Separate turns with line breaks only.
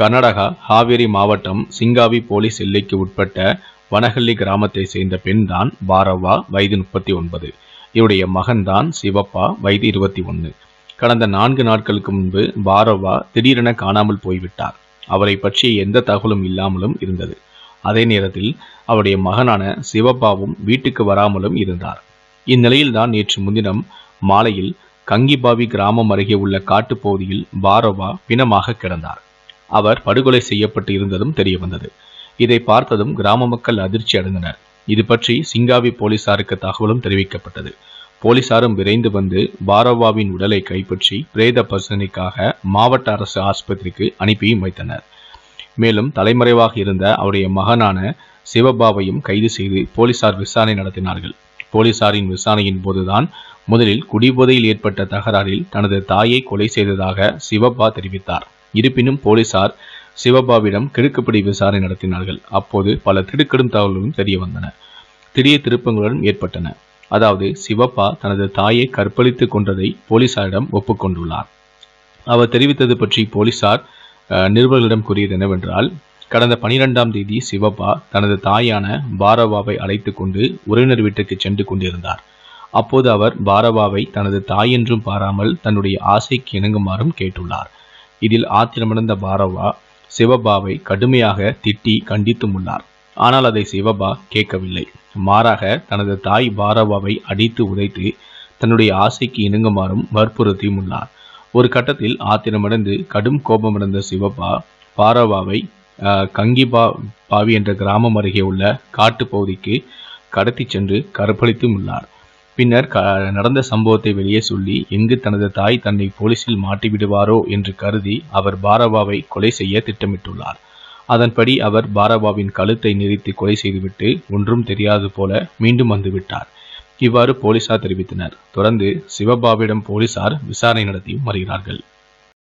கர்நாடகா ஹாவேரி மாவட்டம் சிங்காவி போலீஸ் எல்லைக்கு உட்பட்ட வனஹள்ளி கிராமத்தை சேர்ந்த பெண்தான் பாரவா வயது முப்பத்தி ஒன்பது இவருடைய மகன்தான் சிவப்பா வயது இருபத்தி ஒன்று கடந்த நான்கு நாட்களுக்கு முன்பு பாரவா திடீரென காணாமல் போய்விட்டார் அவரை பற்றிய எந்த தகவலும் இல்லாமலும் இருந்தது அதே நேரத்தில் அவருடைய மகனான சிவப்பாவும் வீட்டுக்கு வராமலும் இருந்தார் இந்நிலையில்தான் நேற்று முன்தினம் மாலையில் கங்கிபாவி கிராமம் அருகே உள்ள காட்டுப்பகுதியில் பாரவா பிணமாக கிடந்தார் அவர் படுகொலை செய்யப்பட்டு இருந்ததும் தெரிய வந்தது இதை பார்த்ததும் கிராம மக்கள் அதிர்ச்சி அடைந்தனர் இது பற்றி சிங்காவி போலீசாருக்கு தகவலும் தெரிவிக்கப்பட்டது போலீசாரும் விரைந்து வந்து பாரவாவின் உடலை கைப்பற்றி பிரேத பரிசோதனைக்காக மாவட்ட அரசு ஆஸ்பத்திரிக்கு அனுப்பியும் வைத்தனர் மேலும் தலைமறைவாக இருந்த அவருடைய மகனான சிவபாவையும் கைது செய்து போலீசார் விசாரணை நடத்தினார்கள் போலீசாரின் விசாரணையின் போதுதான் முதலில் குடிபோதையில் ஏற்பட்ட தகராறில் தனது தாயை கொலை செய்ததாக சிவபா தெரிவித்தார் இருப்பினும் போலீசார் சிவபாவிடம் கிடுக்குப்பிடி விசாரணை நடத்தினார்கள் அப்போது பல திடுக்கிடும் தகவல்களும் தெரிய வந்தன திடீர் திருப்பங்களுடன் ஏற்பட்டன அதாவது சிவப்பா தனது தாயை கற்பழித்து கொன்றதை போலீசாரிடம் ஒப்புக்கொண்டுள்ளார் அவர் தெரிவித்தது பற்றி போலீசார் அஹ், நிருபர்களிடம் கூறியது என்னவென்றால் கடந்த பனிரெண்டாம் தேதி சிவப்பா தனது தாயான பாரவாவை அழைத்து கொண்டு உறவினர் வீட்டுக்கு சென்று கொண்டிருந்தார் அப்போது அவர் பாரவாவை தனது தாய் என்றும் பாராமல் தன்னுடைய ஆசைக்கு இணங்குமாறும் கேட்டுள்ளார் இதில் ஆத்திரமடைந்த பாரவா சிவபாவை கடுமையாக திட்டி கண்டித்தும் உள்ளார் ஆனால் அதை சிவபா கேட்கவில்லை மாறாக தனது தாய் பாரவாவை அடித்து உதைத்து தன்னுடைய ஆசைக்கு இணங்குமாறும் வற்புறுத்தியும் உள்ளார் ஒரு கட்டத்தில் ஆத்திரமடைந்து கடும் கோபமடைந்த சிவபா பாரவாவை ஆஹ், கங்கிபா பாவி என்ற கிராமம் அருகே உள்ள காட்டுப் பகுதிக்கு கடத்தி சென்று கற்பழித்தும் உள்ளார் பின்னர் க நடந்த சம்பவத்தை வெளியே சொல்லி எங்கு தனது தாய் தன்னை போலீசில் மாட்டிவிடுவாரோ என்று கருதி அவர் பாரவாவை கொலை செய்ய திட்டமிட்டுள்ளார் அதன்படி அவர் பாரவாவின் கழுத்தை நெரித்து கொலை செய்துவிட்டு ஒன்றும் தெரியாது போல மீண்டும் வந்துவிட்டார் இவ்வாறு போலீசார் தெரிவித்தனர் தொடர்ந்து சிவபாவிடம் போலீசார் விசாரணை நடத்தியும் வருகிறார்கள்